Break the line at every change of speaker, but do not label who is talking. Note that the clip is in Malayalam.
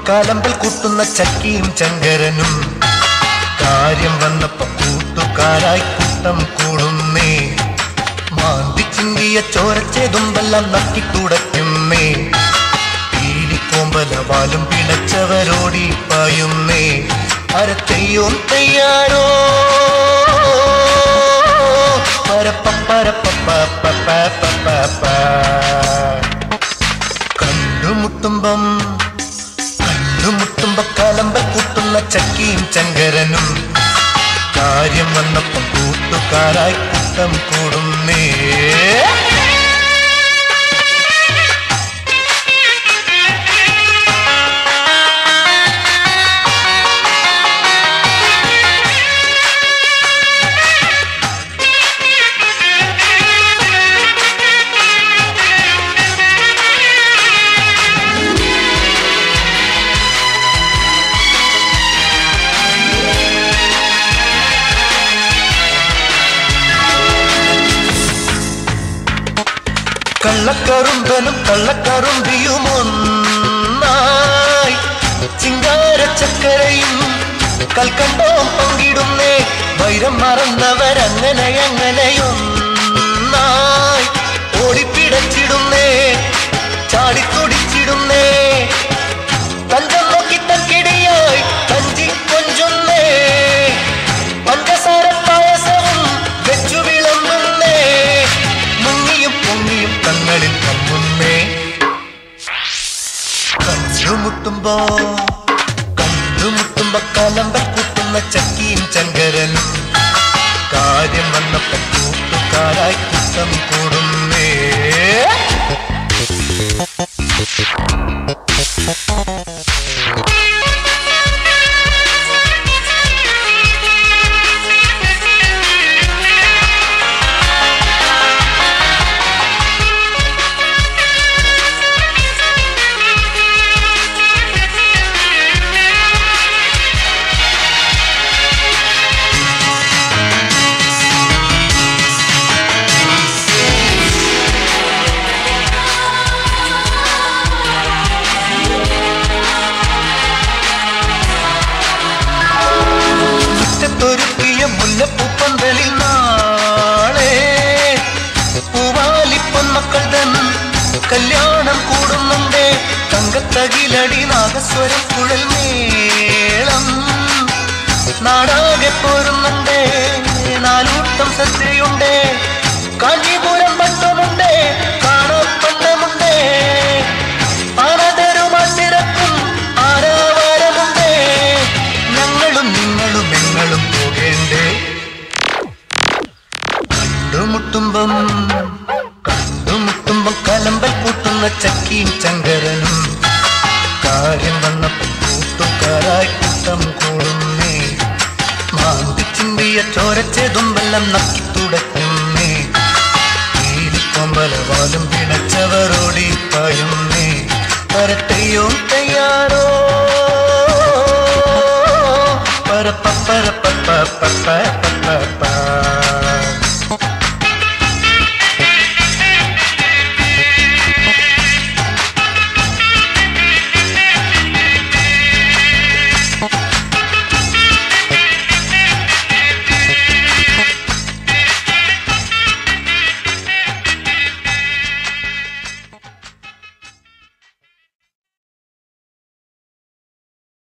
കാലമ്പൽ കൂട്ടുന്ന ചക്കിയും ചങ്കരനും കാര്യം വന്നപ്പോ കൂട്ടുകാരായി കൂട്ടം കൂടുന്നേ മാന്തി ചിന്തിയ ചോരച്ചേതുമ്പെല്ലാം നക്കിത്തുടയ്ക്കുന്നേ പീലിക്കോമ്പല വാലും പിണച്ചവരോടി പായുന്നേ അരത്തെയ്യോം തയ്യാറോ പരപ്പ കണ്ടുമുട്ടുമ്പം കണ്ടുമുട്ടുമ്പോ കലമ്പൽ കൂട്ടുന്ന ചക്കിയും ചങ്കരനും കാര്യം വന്നപ്പം കൂട്ടുകാരായി കൂട്ടം കൂടുന്നേ കള്ളക്കറുമ്പനും കള്ളക്കറുമ്പിയും ഒന്നായി ചിങ്കാരച്ചക്കരയും കൽക്കണ്ടവും പങ്കിടുന്നേ വൈരം മറന്നവരങ്ങനെ അങ്ങനെയൊന്നായി ഓടിപ്പിടച്ചിടുന്നേ ചാടിത്തുടിച്ചിടുന്നേ തഞ്ചം നോക്കി തക്കിടിയായി തഞ്ചി കൊഞ്ചുന്നേ പഞ്ചസാര പായസവും വെച്ചു വിളമ്പുന്നേ മുങ്ങിയും പൊങ്ങിയും തങ്ങളിൽ തമ്മുന്നേ കണ്ടുമുട്ടുമ്പോ കണ്ടുമുട്ടുമ്പോ കലമ്പൽ കൂട്ടുന്ന ചക്കിയും ചങ്കരനും കാര്യം വന്നപ്പോ കൂട്ടുകാരായി കൂട്ടം കൂടുന്നേ മുറ്റത്തൊരുക്കിയ മുല്ലപ്പൂപ്പന്തലിൽ നാളെ പൂവാലിപ്പൊന്മക്കൾ തൻ കല്യാണം കൂടുന്നുണ്ട് തങ്കത്തകിലടി നാഗസ്വരം കുഴൽ മേളം നാടാകെ പോരുന്നുണ്ട് നാലൂട്ടം സദ്യയുണ്ട് കാഞ്ചീപുരം പട്ടമുണ്ട് കാണാൻ പണ്ടമുണ്ട് ആനതരുമാട്ടിരക്കും ആരാവാരമുണ്ട് ഞങ്ങളും നിങ്ങളും ഞങ്ങളും പോകേണ്ടേ കണ്ടുമുട്ടുമ്പം കണ്ടുമുട്ടുമ്പം കലമ്പൽ കൂട്ടുന്ന ചക്കിയും ചങ്കരനും കാര്യം വന്നപ്പോൾ കൂട്ടുകാരായി കൂട്ടം കൂടുന്നേ മാന്തി ചിന്തിയ ചോരച്ചതുമ്പെല്ലാം നക്കി തുടയ്ക്കുന്നേ കൊമ്പലവാലും പിണച്ചവരോടി പായുന്നേ പരട്ടയോ തയ്യാറോ പരപ്പ പരപ്പ പപ്പ